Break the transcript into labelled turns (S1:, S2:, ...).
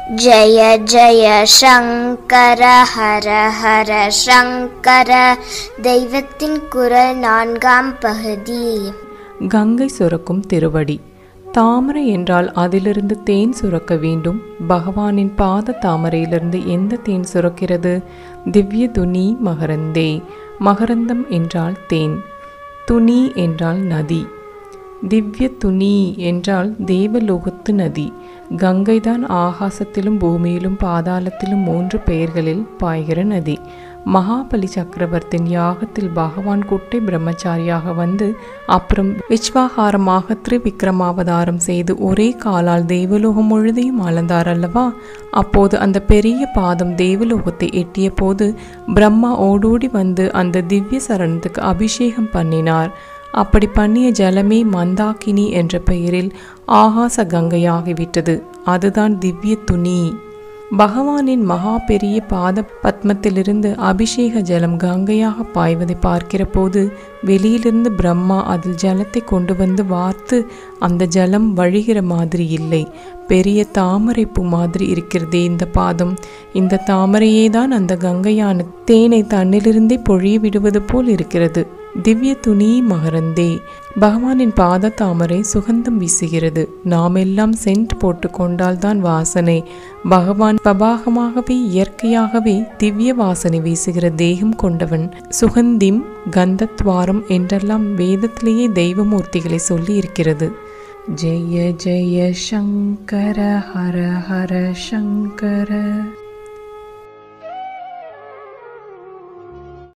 S1: जय जय शङ्कर हर हर शङ्कर தெய்வத்தின் குரல் நான்காம் பகுதி
S2: கங்கை சுரக்கும் திருவடி தாமரை என்றால் அதிலிருந்து தேன் சுரக்க வேண்டும் பகவானின் பாத தாமரையிலிருந்து எந்த தேன் சுரக்கிறது திவ்ய துனி மகரந்தே மகரந்தம் என்றால் தேன் துனி என்றால் நதி திவ்ய துனி என்றால் தேவலோகத்து நதி கங்கைதான் ஆகாசத்திலும் பூமியிலும் பாதாளத்திலும் மூன்று பெயர்களில் பாய்கிற நதி மகாபலி சக்கரவர்த்தின் யாகத்தில் பகவான் குட்டை பிரம்மச்சாரியாக வந்து அப்புறம் விஸ்வாகாரமாக திரிவிக்ரமாவதாரம் செய்து ஒரே காலால் தேவலோகம் முழுதையும் அளந்தார் அல்லவா அப்போது அந்த பெரிய பாதம் தேவலோகத்தை எட்டிய போது பிரம்மா ஓடோடி வந்து அந்த திவ்ய சரணத்துக்கு அபிஷேகம் பண்ணினார் அப்படி பண்ணிய ஜலமே மந்தாக்கினி என்ற பெயரில் ஆகாச கங்கையாகிவிட்டது அதுதான் திவ்ய துணி பகவானின் மகா பெரிய பாத பத்மத்திலிருந்து அபிஷேக ஜலம் கங்கையாக பாய்வதை பார்க்கிற போது வெளியிலிருந்து பிரம்மா அதில் ஜலத்தை கொண்டு வந்து வார்த்து அந்த ஜலம் வழிகிற மாதிரி இல்லை பெரிய தாமரை பூ மாதிரி இருக்கிறதே இந்த பாதம் இந்த தாமரையே தான் அந்த கங்கையான தேனை தன்னிலிருந்தே பொழிய விடுவது போல் இருக்கிறது திவ்ய துணி மகரந்தே பகவானின் பாத தாமரை சுகந்தம் வீசுகிறது நாம் எல்லாம் சென்ட் போட்டு கொண்டால்தான் வாசனை பகவான் பபாகமாகவே இயற்கையாகவே திவ்ய வாசனை வீசுகிற தேகம் கொண்டவன் சுகந்திம் கந்தத்வாரம் என்றெல்லாம் வேதத்திலேயே தெய்வமூர்த்திகளை சொல்லி இருக்கிறது ஜெய ஜெய சங்கர ஹர ஹர சங்கர